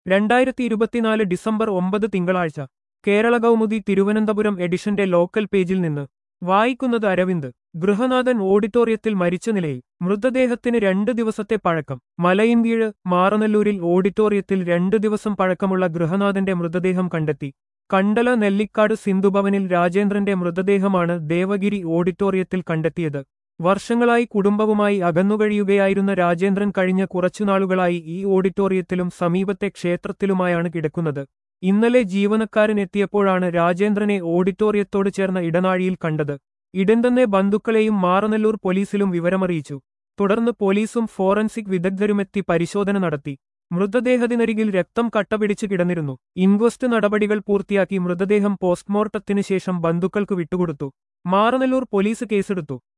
രണ്ടായിരത്തി ഇരുപത്തിനാല് ഡിസംബർ ഒമ്പത് തിങ്കളാഴ്ച കേരള കൗമുദി തിരുവനന്തപുരം എഡിഷന്റെ ലോക്കൽ പേജിൽ നിന്ന് വായിക്കുന്നത് അരവിന്ദ് ഗൃഹനാഥൻ ഓഡിറ്റോറിയത്തിൽ മരിച്ച നിലയിൽ മൃതദേഹത്തിന് രണ്ട് ദിവസത്തെ പഴക്കം മലയിൻകീഴ് മാറനല്ലൂരിൽ ഓഡിറ്റോറിയത്തിൽ രണ്ട് ദിവസം പഴക്കമുള്ള ഗൃഹനാഥന്റെ മൃതദേഹം കണ്ടെത്തി കണ്ടല നെല്ലിക്കാട് സിന്ധുഭവനിൽ രാജേന്ദ്രന്റെ മൃതദേഹമാണ് ദേവഗിരി ഓഡിറ്റോറിയത്തിൽ കണ്ടെത്തിയത് വർഷങ്ങളായി കുടുംബവുമായി അകന്നുകഴിയുകയായിരുന്ന രാജേന്ദ്രൻ കഴിഞ്ഞ കുറച്ചുനാളുകളായി ഈ ഓഡിറ്റോറിയത്തിലും സമീപത്തെ ക്ഷേത്രത്തിലുമായാണ് കിടക്കുന്നത് ഇന്നലെ ജീവനക്കാരൻ എത്തിയപ്പോഴാണ് രാജേന്ദ്രനെ ഓഡിറ്റോറിയത്തോട് ചേർന്ന ഇടനാഴിയിൽ കണ്ടത് ഇടന്തന്നെ ബന്ധുക്കളെയും മാറനല്ലൂർ പോലീസിലും വിവരമറിയിച്ചു തുടർന്ന് പോലീസും ഫോറൻസിക് വിദഗ്ധരുമെത്തി പരിശോധന നടത്തി മൃതദേഹത്തിനരികിൽ രക്തം കട്ടപിടിച്ച് കിടന്നിരുന്നു ഇൻക്വസ്റ്റ് നടപടികൾ പൂർത്തിയാക്കി മൃതദേഹം പോസ്റ്റ്മോർട്ടത്തിന് ശേഷം ബന്ധുക്കൾക്ക് വിട്ടുകൊടുത്തു മാറനല്ലൂർ പോലീസ് കേസെടുത്തു